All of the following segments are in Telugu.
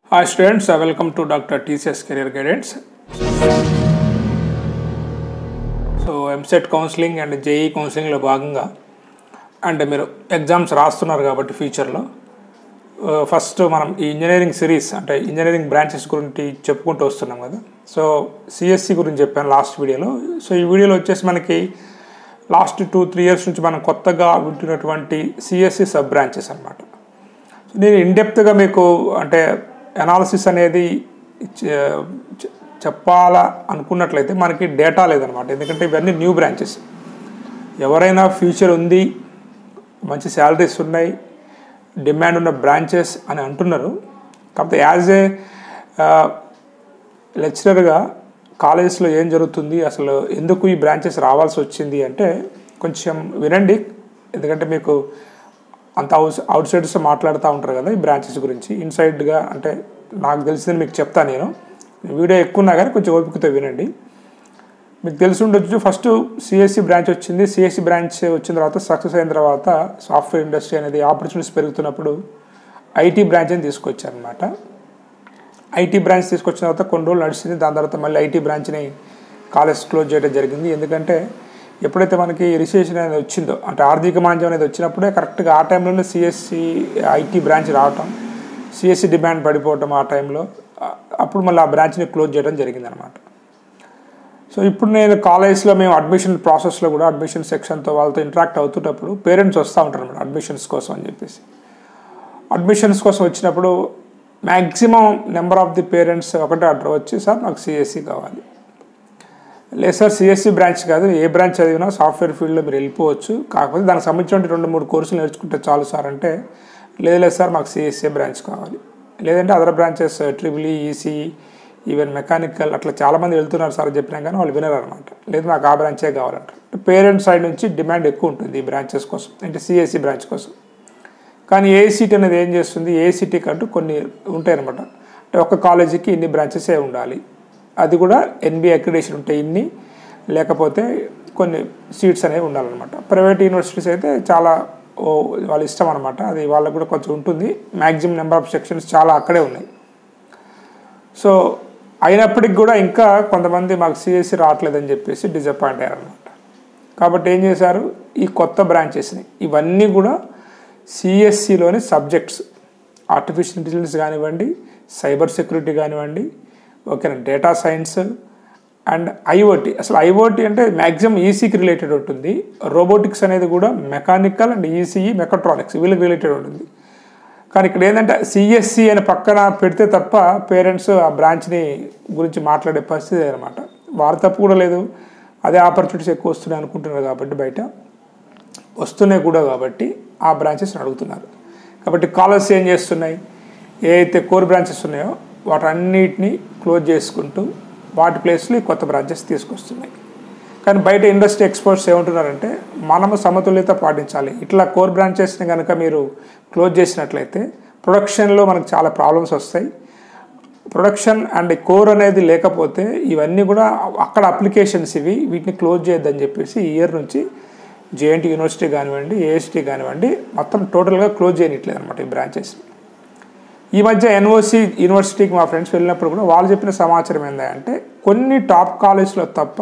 Hi students, uh, welcome to Dr. TCS Career Guidance. So EAMCET counselling and JEE కౌన్సిలింగ్లో భాగంగా అండ్ మీరు ఎగ్జామ్స్ రాస్తున్నారు కాబట్టి ఫ్యూచర్లో ఫస్ట్ మనం ఈ ఇంజనీరింగ్ సిరీస్ అంటే ఇంజనీరింగ్ బ్రాంచెస్ గురించి చెప్పుకుంటూ వస్తున్నాం కదా సో సిఎస్సి గురించి చెప్పాను లాస్ట్ వీడియోలో సో ఈ వీడియోలో వచ్చేసి మనకి లాస్ట్ టూ త్రీ ఇయర్స్ నుంచి మనం కొత్తగా వింటున్నటువంటి సిఎస్సి సబ్ బ్రాంచెస్ అనమాట నేను ఇన్డెప్త్గా మీకు అంటే అనాలిసిస్ అనేది చె- చె- చెప్పాలా అనుకున్నట్లయితే మనకి డేటా లేదనమాట ఎందుకంటే ఇవన్నీ న్యూ బ్రాంచెస్ ఎవరైనా ఫ్యూచర్ ఉంది మంచి శాలరీస్ ఉన్నాయి డిమాండ్ ఉన్న బ్రాంచెస్ అని అంటున్నారు కాకపోతే యాజ్ ఏ లెక్చరర్గా కాలేజెస్లో ఏం జరుగుతుంది అసలు ఎందుకు ఈ బ్రాంచెస్ రావాల్సి వచ్చింది అంటే కొంచెం వినండి ఎందుకంటే మీకు అంత అవుట్ అవుట్ సైడ్స్ మాట్లాడుతూ ఉంటారు కదా ఈ బ్రాంచెస్ గురించి ఇన్సైడ్గా అంటే నాకు తెలిసింది మీకు చెప్తాను నేను వీడియో ఎక్కువ ఉన్నా కానీ కొంచెం ఓపికతో వినండి మీకు తెలిసి ఉండొచ్చు ఫస్ట్ సిఎస్సి బ్రాంచ్ వచ్చింది సిఎస్సి బ్రాంచ్ వచ్చిన తర్వాత సక్సెస్ అయిన తర్వాత సాఫ్ట్వేర్ ఇండస్ట్రీ అనేది ఆపర్చునిటీస్ పెరుగుతున్నప్పుడు ఐటీ బ్రాంచ్ అని తీసుకొచ్చారనమాట ఐటీ బ్రాంచ్ తీసుకొచ్చిన తర్వాత కొన్ని రోజులు నడిచింది దాని తర్వాత మళ్ళీ ఐటీ బ్రాంచ్ని కాలేజ్ క్లోజ్ చేయడం జరిగింది ఎందుకంటే ఎప్పుడైతే మనకి రిజిస్ట్రేషన్ అనేది వచ్చిందో అంటే ఆర్థిక మాంద్యం అనేది వచ్చినప్పుడే కరెక్ట్గా ఆ టైంలోనే సిఎస్సి ఐటీ బ్రాంచ్ రావటం సిఎస్సి డిమాండ్ పడిపోవటం ఆ టైంలో ఆ- అప్పుడు మళ్ళీ ఆ బ్రాంచ్ని క్లోజ్ చేయడం జరిగిందనమాట సో ఇప్పుడు నేను కాలేజ్లో మేము అడ్మిషన్ ప్రాసెస్లో కూడా అడ్మిషన్ సెక్షన్తో వాళ్ళతో ఇంటరాక్ట్ అవుతున్నప్పుడు పేరెంట్స్ వస్తూ ఉంటారు అనమాట అడ్మిషన్స్ కోసం అని చెప్పేసి అడ్మిషన్స్ కోసం వచ్చినప్పుడు maximum number of the parents ఒకటే అడ్డర్ వచ్చి సార్ నాకు సిఎస్సి కావాలి లేదు సార్ సిఎస్సి బ్రాంచ్ కాదు ఏ బ్రాంచ్ చదివినా సాఫ్ట్వేర్ ఫీల్డ్లో మీరు వెళ్ళిపోవచ్చు కాకపోతే దానికి సంబంధించిన రెండు మూడు కోర్సులు నేర్చుకుంటే చాలు సార్ అంటే లేదు లేదు సార్ మాకు సిఎస్సి బ్రాంచ్ కావాలి లేదంటే other branches triple EC even mechanical అట్లా చాలామంది వెళ్తున్నారు సార్ చెప్పినా కానీ వాళ్ళు వినరు అనమాట లేదు నాకు ఆ బ్రాంచే కావాలంటారు పేరెంట్స్ సైడ్ నుంచి డిమాండ్ ఎక్కువ ఉంటుంది ఈ బ్రాంచెస్ కోసం అంటే సిఎస్సి బ్రాంచ్ కోసం కానీ ఏసీటీ అనేది ఏం చేస్తుంది ఏసీటీ కంటూ కొన్ని ఉంటాయి అనమాట అంటే ఒక కాలేజీకి ఇన్ని బ్రాంచెసే ఉండాలి అది కూడా ఎన్బి అక్రిడేషన్ ఉంటాయి ఇన్ని లేకపోతే కొన్ని సీట్స్ అనేవి ఉండాలన్నమాట ప్రైవేట్ యూనివర్సిటీస్ అయితే చాలా ఓ వాళ్ళ ఇష్టం అనమాట అది వాళ్ళకు కూడా కొంచెం ఉంటుంది మ్యాక్సిమం నెంబర్ ఆఫ్ సెక్షన్స్ చాలా అక్కడే ఉన్నాయి సో అయినప్పటికి కూడా ఇంకా కొంతమంది మాకు సిఎస్సి రావట్లేదని చెప్పేసి డిసప్పాయింట్ అయ్యారనమాట కాబట్టి ఏం చేశారు ఈ కొత్త బ్రాంచెస్ని ఇవన్నీ కూడా సిఎస్సిలోని సబ్జెక్ట్స్ ఆర్టిఫిషియల్ ఇంటెలిజెన్స్ కానివ్వండి సైబర్ సెక్యూరిటీ కానివ్వండి ఓకేనా డేటా సైన్స్ అండ్ ఐఓటీ అసలు ఐఓటీ అంటే మ్యాక్సిమం ఈసీకి రిలేటెడ్ ఉంటుంది రోబోటిక్స్ అనేది కూడా మెకానికల్ అండ్ ఈసీఈ మెకట్రానిక్స్ వీళ్ళకి రిలేటెడ్ ఉంటుంది కానీ ఇక్కడ ఏంటంటే సిఎస్సి అని పక్కన పెడితే తప్ప పేరెంట్స్ ఆ బ్రాంచ్ని గురించి మాట్లాడే పరిస్థితి అనమాట వారి తప్పు కూడా లేదు అదే ఆపర్చునిటీస్ ఎక్కువ వస్తున్నాయి అనుకుంటున్నారు కాబట్టి బయట వస్తున్నాయి కూడా కాబట్టి ఆ బ్రాంచెస్ని అడుగుతున్నారు కాబట్టి కాలేజ్ ఏం చేస్తున్నాయి ఏ అయితే కోర్ బ్రాంచెస్ ఉన్నాయో వాటన్నిటిని క్లోజ్ చేసుకుంటూ వాటి ప్లేస్లో ఈ కొత్త బ్రాంచెస్ తీసుకొస్తున్నాయి కానీ బయట ఇండస్ట్రీ ఎక్స్పర్ట్స్ ఏమంటున్నారంటే మనము సమతుల్యత పాటించాలి ఇట్లా కోర్ బ్రాంచెస్ని కనుక మీరు క్లోజ్ చేసినట్లయితే ప్రొడక్షన్లో మనకు చాలా ప్రాబ్లమ్స్ వస్తాయి ప్రొడక్షన్ అండ్ కోర్ అనేది లేకపోతే ఇవన్నీ కూడా అక్కడ అప్లికేషన్స్ ఇవి వీటిని క్లోజ్ చేయొద్దని చెప్పేసి ఈ ఇయర్ నుంచి జేఎన్టీ యూనివర్సిటీ కానివ్వండి ఏఎస్టీ కానివ్వండి మొత్తం టోటల్గా క్లోజ్ చేయనిట్లేదు అనమాట ఈ బ్రాంచెస్ ఈ మధ్య ఎన్ఓసి యూనివర్సిటీకి మా ఫ్రెండ్స్ వెళ్ళినప్పుడు కూడా వాళ్ళు చెప్పిన సమాచారం ఏంటంటే కొన్ని టాప్ కాలేజ్లో తప్ప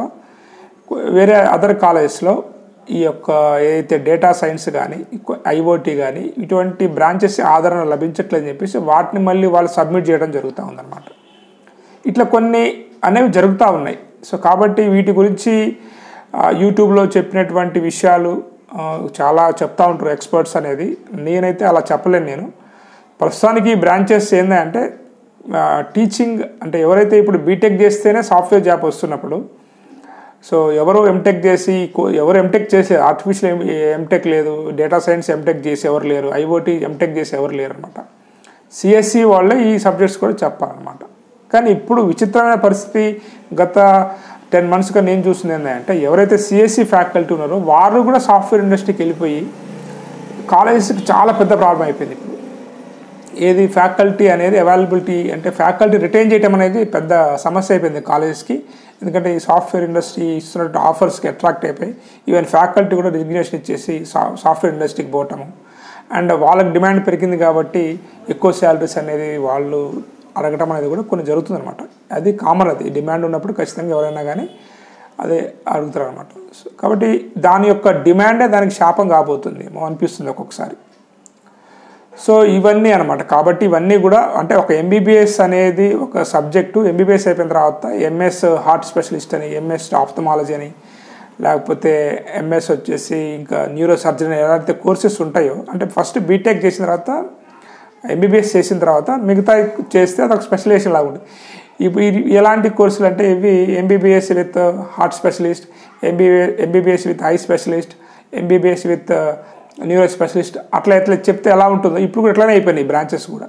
వేరే అదర్ కాలేజెస్లో ఈ యొక్క ఏదైతే డేటా సైన్స్ కానీ ఐఓటీ కానీ ఇటువంటి బ్రాంచెస్ ఆదరణ లభించట్లేదని చెప్పేసి వాటిని మళ్ళీ వాళ్ళు సబ్మిట్ చేయడం జరుగుతూ ఉందన్నమాట ఇట్లా కొన్ని అనేవి జరుగుతూ ఉన్నాయి సో కాబట్టి వీటి గురించి ఆ, యూట్యూబ్లో చెప్పినటువంటి విషయాలు ఆ, చాలా చెప్తా ఉంటారు ఎక్స్పర్ట్స్ అనేది నేనైతే అలా చెప్పలేను నేను ప్రస్తుతానికి ఈ బ్రాంచెస్ ఏంటంటే ఆ, టీచింగ్ అంటే ఎవరైతే ఇప్పుడు బీటెక్ చేస్తేనే సాఫ్ట్వేర్ జాబ్ వస్తున్నప్పుడు సో ఎవరు ఎంటెక్ చేసి కో- ఎవరు ఎంటెక్ చేసే ఆర్టిఫిషియల్ ఎంటెక్ లేదు డేటా సైన్స్ ఎంటెక్ చేసి ఎవరు లేరు ఐఓటీ ఎంటెక్ చేసి ఎవరు లేరు అనమాట సిఎస్సి వాళ్ళే ఈ సబ్జెక్ట్స్ కూడా చెప్పాలన్నమాట కానీ ఇప్పుడు విచిత్రమైన పరిస్థితి గత టెన్ మంత్స్గా నేను చూసింది ఏంటంటే ఎవరైతే సిఎస్సి ఫ్యాకల్టీ ఉన్నారో వారు కూడా సాఫ్ట్వేర్ ఇండస్ట్రీకి వెళ్ళిపోయి కాలేజెస్కి చాలా పెద్ద ప్రాబ్లం అయిపోయింది ఇప్పుడు ఏది ఫ్యాకల్టీ అనేది అవైలబిలిటీ అంటే ఫ్యాకల్టీ రిటైన్ చేయడం అనేది పెద్ద సమస్య అయిపోయింది కాలేజెస్కి ఎందుకంటే ఈ సాఫ్ట్వేర్ ఇండస్ట్రీ ఇస్తున్న ఆఫర్స్కి అట్రాక్ట్ అయిపోయి ఈవెన్ ఫ్యాకల్టీ కూడా రిజిగ్నేషన్ ఇచ్చేసి సా సాఫ్ట్వేర్ ఇండస్ట్రీకి పోవటము అండ్ వాళ్ళకి డిమాండ్ పెరిగింది కాబట్టి ఎక్కువ శాలరీస్ అనేది వాళ్ళు అడగటం అనేది కూడా కొన్ని జరుగుతుంది అనమాట అది కామన్ అది డిమాండ్ ఉన్నప్పుడు ఖచ్చితంగా ఎవరైనా కానీ అదే అడుగుతారు అనమాట కాబట్టి దాని యొక్క డిమాండే దానికి శాపం కాబోతుంది ఏమో అనిపిస్తుంది ఒక్కొక్కసారి సో ఇవన్నీ అనమాట కాబట్టి ఇవన్నీ కూడా అంటే ఒక ఎంబీబీఎస్ అనేది ఒక సబ్జెక్టు ఎంబీబీఎస్ అయిపోయిన తర్వాత ఎంఎస్ హార్ట్ స్పెషలిస్ట్ అని ఎంఎస్ ఆఫ్థమాలజీ అని లేకపోతే ఎంఎస్ వచ్చేసి ఇంకా న్యూరో సర్జరీ ఎలాంటి కోర్సెస్ ఉంటాయో అంటే ఫస్ట్ బీటెక్ చేసిన తర్వాత ఎంబీబీఎస్ చేసిన తర్వాత మిగతా చేస్తే అదొక స్పెషలైజేషన్ లాగా ఉంటుంది ఇప్పుడు ఇది ఎలాంటి కోర్సులు అంటే ఇవి ఎంబీబీఎస్ విత్ హార్ట్ స్పెషలిస్ట్ ఎంబీబీ MBBS with eye specialist MBBS with neuro specialist అట్లా ఎట్లా చెప్తే ఎలా ఉంటుందో ఇప్పుడు కూడా ఇట్లానే అయిపోయినాయి బ్రాంచెస్ కూడా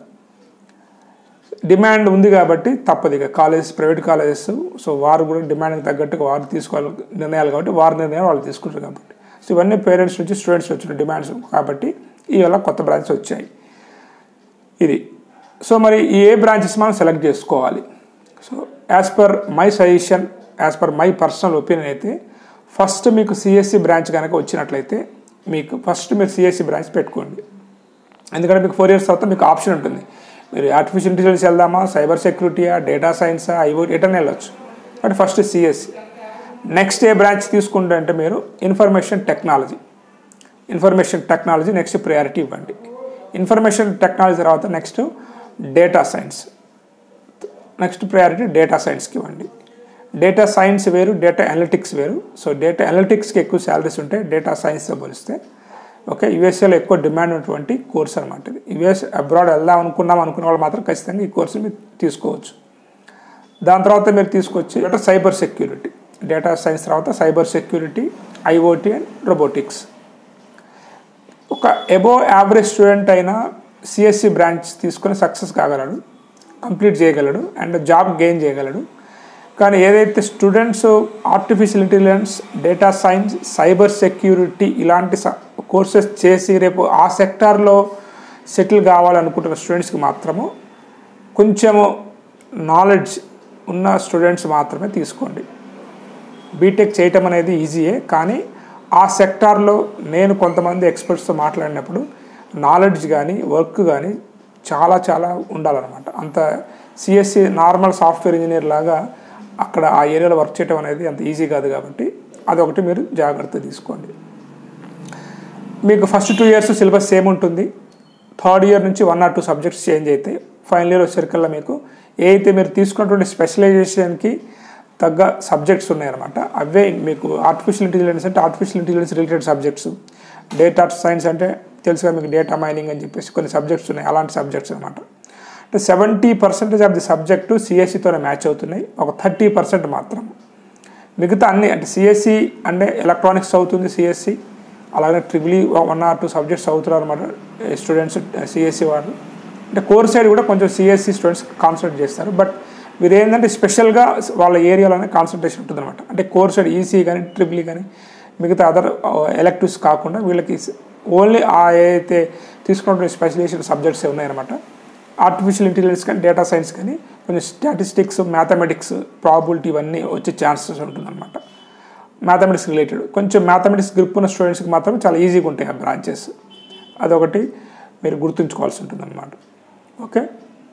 డిమాండ్ ఉంది కాబట్టి తప్పదు ఇక కాలేజెస్ ప్రైవేట్ కాలేజెస్ సో వారు కూడా డిమాండ్కి తగ్గట్టుగా వారు తీసుకోవాలి నిర్ణయాలు కాబట్టి వారి నిర్ణయాలు వాళ్ళు తీసుకుంటారు కాబట్టి సో ఇవన్నీ పేరెంట్స్ నుంచి స్టూడెంట్స్ వచ్చిన డిమాండ్స్ కాబట్టి ఇవాళ కొత్త బ్రాంచెస్ వచ్చాయి ఇది సో మరి ఈ ఏ బ్రాంచెస్ మనం సెలెక్ట్ చేసుకోవాలి so as per my suggestion as per my personal opinion అయితే ఫస్ట్ మీకు సిఎస్సి బ్రాంచ్ కనుక వచ్చినట్లయితే మీకు ఫస్ట్ మీరు సిఎస్సి బ్రాంచ్ పెట్టుకోండి ఎందుకంటే మీకు ఫోర్ ఇయర్స్ తర్వాత మీకు ఆప్షన్ ఉంటుంది మీరు ఆర్టిఫిషియల్ ఇంటెలిజెన్స్ వెళ్దామా సైబర్ సెక్యూరిటీయా డేటా సైన్సా ఐఓటీ ఎటనే వెళ్ళొచ్చు బట్ ఫస్ట్ సిఎస్సి నెక్స్ట్ ఏ బ్రాంచ్ తీసుకుంటే అంటే మీరు information technology information technology next priority ఇవ్వండి ఇన్ఫర్మేషన్ టెక్నాలజీ తర్వాత next data science next priority data సైన్స్కి ఇవ్వండి డేటా సైన్స్ వేరు డేటా అనలిటిక్స్ వేరు సో డేటా అనలిటిక్స్కి ఎక్కువ శాలరీస్ ఉంటాయి డేటా సైన్స్తో పోలిస్తే ఓకే యూఎస్ఏలో ఎక్కువ డిమాండ్ ఉన్నటువంటి కోర్స్ అనమాట ఇది యూఎస్ అబ్రాడ్ వెళ్దాం అనుకున్నాం అనుకున్న వాళ్ళు మాత్రం ఖచ్చితంగా ఈ కోర్సు మీరు తీసుకోవచ్చు దాని తర్వాత మీరు తీసుకొచ్చి data cyber security data science తర్వాత cyber security IoT and robotics ఒక ఎబో యావరేజ్ స్టూడెంట్ అయినా సిఎస్సి బ్రాంచ్ తీసుకొని సక్సెస్ కాగలడు కంప్లీట్ చేయగలడు అండ్ జాబ్ గెయిన్ చేయగలడు కానీ ఏదైతే students artificial intelligence data science cyber security ఇలాంటి కోర్సెస్ చేసి రేపు ఆ సెక్టార్లో సెటిల్ కావాలనుకుంటున్న స్టూడెంట్స్కి మాత్రము కొంచెము నాలెడ్జ్ ఉన్న స్టూడెంట్స్ మాత్రమే తీసుకోండి బీటెక్ చేయటం అనేది ఈజీయే కానీ ఆ సెక్టార్లో నేను కొంతమంది ఎక్స్పర్ట్స్తో మాట్లాడినప్పుడు నాలెడ్జ్ కానీ వర్క్ కానీ చాలా చాలా ఉండాలన్నమాట అంత సిఎస్సి నార్మల్ సాఫ్ట్వేర్ ఇంజనీర్ లాగా అక్కడ ఆ ఏరియాలో వర్క్ చేయడం అనేది అంత ఈజీ కాదు కాబట్టి అదొకటి మీరు జాగ్రత్త తీసుకోండి మీకు first two years syllabus same ఉంటుంది థర్డ్ ఇయర్ నుంచి one or two subjects change అవుతాయి ఫైనల్ ఇయర్ వచ్చేసరికల్లా మీకు ఏ అయితే మీరు తీసుకున్నటువంటి స్పెషలైజేషన్కి తగ్గ సబ్జెక్ట్స్ ఉన్నాయన్నమాట అవే మీకు ఆర్టిఫిషియల్ ఇంటెలిజెన్స్ అంటే artificial intelligence related subjects data science అంటే తెలుసుగా మీకు డేటా మైనింగ్ అని చెప్పేసి కొన్ని సబ్జెక్ట్స్ ఉన్నాయి అలాంటి సబ్జెక్ట్స్ అనమాట అంటే seventy percentage of the subject సిఎస్సితోనే మ్యాచ్ అవుతున్నాయి ఒక థర్టీ పర్సెంట్ మాత్రం మిగతా అన్ని అంటే సిఎస్సి అంటే ఎలక్ట్రానిక్స్ అవుతుంది సిఎస్సి అలాగే triple one or two subjects అవుతున్నారు అనమాట స్టూడెంట్స్ సిఎస్సి వాళ్ళు అంటే కోర్ సైడ్ కూడా కొంచెం సిఎస్సి స్టూడెంట్స్ కాన్సన్ట్రేట్ చేస్తారు బట్ మీరు ఏంటంటే స్పెషల్గా వాళ్ళ ఏరియాలోనే కాన్సన్ట్రేషన్ ఉంటుంది అనమాట అంటే కోర్ సైడ్ ఈసీ కానీ ట్రిపుల్ కానీ మిగతా అదర్ ఎలక్టివ్స్ కాకుండా వీళ్ళకి ఓన్లీ ఆ ఏదైతే తీసుకున్నటువంటి స్పెషలైజేషన్ సబ్జెక్ట్స్ ఉన్నాయన్నమాట ఆర్టిఫిషియల్ ఇంటెలిజెన్స్ కానీ డేటా సైన్స్ కానీ కొంచెం స్టాటిస్టిక్స్ మ్యాథమెటిక్స్ ప్రాబిలిటీ ఇవన్నీ వచ్చే ఛాన్సెస్ ఉంటుందన్నమాట మ్యాథమెటిక్స్ రిలేటెడ్ కొంచెం మ్యాథమెటిక్స్ గ్రిప్ ఉన్న స్టూడెంట్స్కి మాత్రం చాలా ఈజీగా ఉంటాయి ఆ బ్రాంచెస్ అదొకటి మీరు గుర్తుంచుకోవాల్సి ఉంటుందన్నమాట ఓకే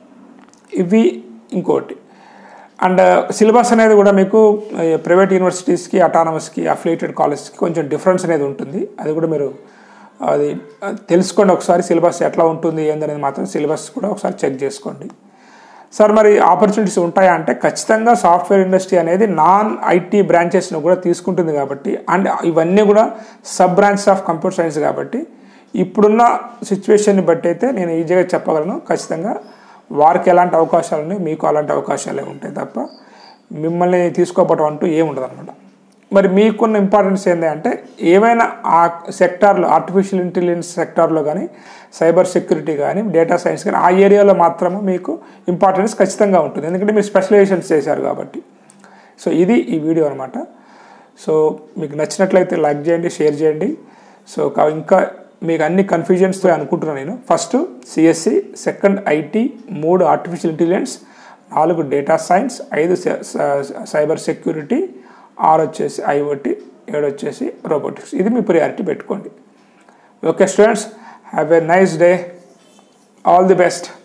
ఇవి ఇంకోటి అండ్ సిలబస్ అనేది కూడా మీకు ప్రైవేట్ యూనివర్సిటీస్కి అటానమస్కి అఫిలియేటెడ్ కాలేజ్కి కొంచెం డిఫరెన్స్ అనేది ఉంటుంది అది కూడా మీరు అది తెలుసుకోండి ఒకసారి సిలబస్ ఎట్లా ఉంటుంది ఏందనేది మాత్రం సిలబస్ కూడా ఒకసారి చెక్ చేసుకోండి సార్ మరి ఆపర్చునిటీస్ ఉంటాయా అంటే ఖచ్చితంగా సాఫ్ట్వేర్ ఇండస్ట్రీ అనేది నాన్ ఐటీ బ్రాంచెస్ను కూడా తీసుకుంటుంది కాబట్టి అండ్ ఇవన్నీ కూడా sub branches of computer science కాబట్టి ఇప్పుడున్న సిచ్యువేషన్ని బట్టి అయితే నేను ఈజీగా చెప్పగలను ఖచ్చితంగా వారికి ఎలాంటి అవకాశాలు ఉన్నాయి మీకు అలాంటి అవకాశాలే ఉంటాయి తప్ప మిమ్మల్ని తీసుకోవటం అంటూ ఏముండదు అనమాట మరి మీకున్న ఇంపార్టెన్స్ ఏంటి అంటే ఏమైనా ఆ సెక్టార్లో ఆర్టిఫిషియల్ ఇంటెలిజెన్స్ సెక్టార్లో కానీ సైబర్ సెక్యూరిటీ కానీ డేటా సైన్స్ కానీ ఆ ఏరియాలో మాత్రమే మీకు ఇంపార్టెన్స్ ఖచ్చితంగా ఉంటుంది ఎందుకంటే మీరు స్పెషలైజేషన్స్ చేశారు కాబట్టి సో ఇది ఈ వీడియో అనమాట సో మీకు నచ్చినట్లయితే లైక్ చేయండి షేర్ చేయండి సో ఇంకా మీకు అన్ని కన్ఫ్యూజన్స్తో అనుకుంటున్నాను నేను ఫస్ట్ సిఎస్సి సెకండ్ ఐటీ మూడు ఆర్టిఫిషియల్ ఇంటెలిజెన్స్ నాలుగు డేటా సైన్స్ ఐదు సైబర్ సెక్యూరిటీ ఆరు వచ్చేసి ఐఓటీ ఏడు వచ్చేసి రోబోటిక్స్ ఇది మీ ప్రియారిటీ పెట్టుకోండి okay students have a nice day all the best